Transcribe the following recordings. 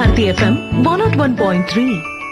Bharati FM one not one point three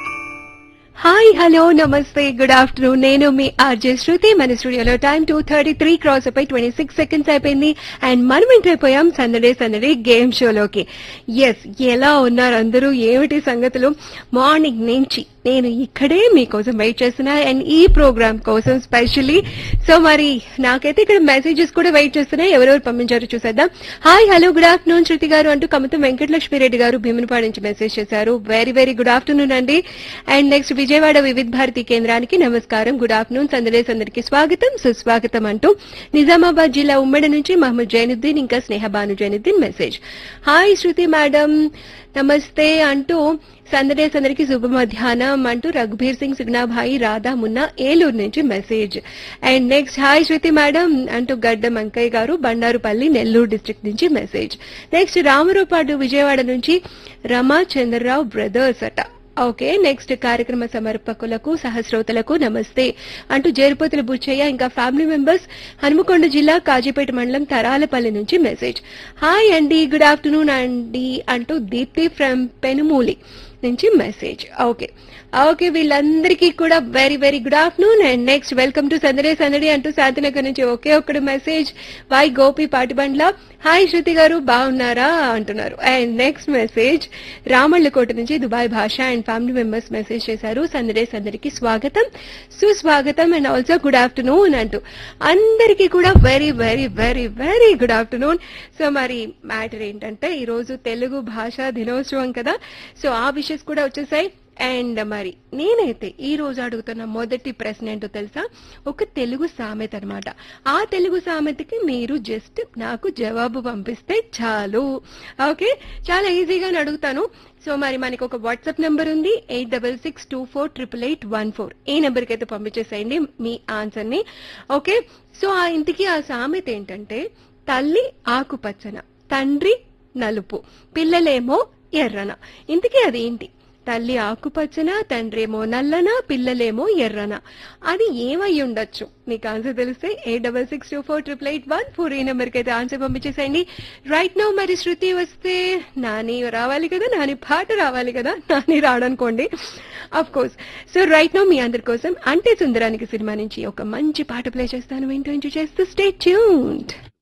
hi hello నమస్తే good afternoon నేను మీ RJ Shruti మన స్టూడియోలో time two thirty three cross అయిపోయి ట్వంటీ సిక్స్ సెకండ్స్ అయిపోయింది అండ్ మనం ఎంటర్ అయిపోయాం సందడే సందడే గేమ్ షోలోకి ఎస్ ఎలా ఉన్నారు అందరూ ఏమిటి సంగతులు మార్నింగ్ నుంచి నేను ఇక్కడే మీకోసం వెయిట్ చేస్తున్నా అండ్ ఈ ప్రోగ్రామ్ కోసం స్పెషల్లీ సో మరి నాకైతే ఇక్కడ మెసేజెస్ కూడా వెయిట్ చేస్తున్నాయి ఎవరెవరు పంపించారో చూసేద్దాం hi hello good afternoon Shruti garu అంటూ కమతం వెంకటలక్ష్మి రెడ్డి గారు భీమునిపాడు నుంచి మెసేజ్ చేశారు వెరీ వెరీ గుడ్ ఆఫ్టర్నూన్ అండి అండ్ నెక్స్ట్ విజయవాడ వివిధ భారతి కేంద్రానికి నమస్కారం గుడ్ ఆఫ్టర్నూన్ సందడేస్ అందరికి స్వాగతం సుస్వాగతం అంటూ నిజామాబాద్ జిల్లా ఉమ్మడి నుంచి మహమ్మద్ జైనుద్దీన్ ఇంకా Snehabanu Zainuddin message hi Shruti madam నమస్తే అంటూ సందడేస్ అందరికి శుభ మధ్యాహ్నం అంటూ రఘుబీర్ సింగ్ సుగ్నాభాయి రాధా మున్నా ఏలూరు నుంచి message and next hi Shruti madam అంటూ గడ్డ మంకయ్య గారు బండారుపల్లి నెల్లూరు డిస్ట్రిక్ట్ నుంచి మెసేజ్ నెక్స్ట్ రామరూపాడు విజయవాడ నుంచి రమా చంద్రరావు బ్రదర్స్ అట ఓకే నెక్స్ట్ కార్యక్రమ సమర్పకులకు సహస్రోతలకు నమస్తే అంటూ జేరుపోతుల బుచ్చయ్య ఇంకా ఫ్యామిలీ మెంబర్స్ హనుమకొండ జిల్లా కాజీపేట మండలం తరాలపల్లి నుంచి మెసేజ్ హాయ్ అండి గుడ్ ఆఫ్టర్నూన్ అండి అంటూ దీప్తి ఫ్రమ్ పెనుమూలి నుంచి మెసేజ్ ఓకే ఓకే వీళ్ళందరికీ కూడా very very good afternoon and next welcome to సందడే సందడి అంటూ శాంతినగర్ నుంచి ఒకే ఒక్కడు message Y Gopi Patibandla hi Shruti garu బాగున్నారా అంటున్నారు అండ్ నెక్స్ట్ మెసేజ్ రామళ్ళకోట నుంచి దుబాయ్ భాష అండ్ ఫ్యామిలీ మెంబర్స్ మెసేజ్ చేశారు సందడే సందడికి స్వాగతం సుస్వాగతం అండ్ ఆల్సో గుడ్ ఆఫ్టర్నూన్ అంటూ అందరికీ కూడా very very very very good afternoon so మరి మ్యాటర్ ఏంటంటే ఈ రోజు తెలుగు భాషా దినోత్సవం కదా సో ఆ విషయస్ కూడా వచ్చేసాయి అండ్ మరి నేనైతే ఈ రోజు అడుగుతున్న మొదటి ప్రశ్న ఏంటో తెలుసా ఒక తెలుగు సామెత అన్నమాట ఆ తెలుగు సామెతకి మీరు జస్ట్ నాకు జవాబు పంపిస్తే చాలు ఓకే చాలా ఈజీగా అడుగుతాను సో మరి మనకి ఒక వాట్సాప్ నెంబర్ ఉంది eight double six two four triple eight one four ఈ నెంబర్కి అయితే పంపించేసేయండి మీ ఆన్సర్ ని ఓకే సో ఆ ఇంటికి ఆ సామెత ఏంటంటే తల్లి ఆకుపచ్చన తండ్రి నలుపు పిల్లలేమో ఎర్రన ఇంతకీ అది ఏంటి తల్లి ఆకుపచ్చన తండ్రేమో నల్లన పిల్లలేమో ఎర్రన అది ఏమై ఉండొచ్చు మీకు ఆన్సర్ తెలిస్తే eight double six two four triple eight one four ఈ నెంబర్కి అయితే ఆన్సర్ పంపించేసేయండి రైట్ నో మరి శృతి వస్తే నాని రావాలి కదా నాని పాట రావాలి కదా నాని రాడనుకోండి of course so right no మీ అందరి కోసం అంటే సుందరానికి సినిమా నుంచి ఒక మంచి పాట ప్లే చేస్తాను వింటూ ఎంజాయ్ చేస్తూ స్టే ట్యూన్డ్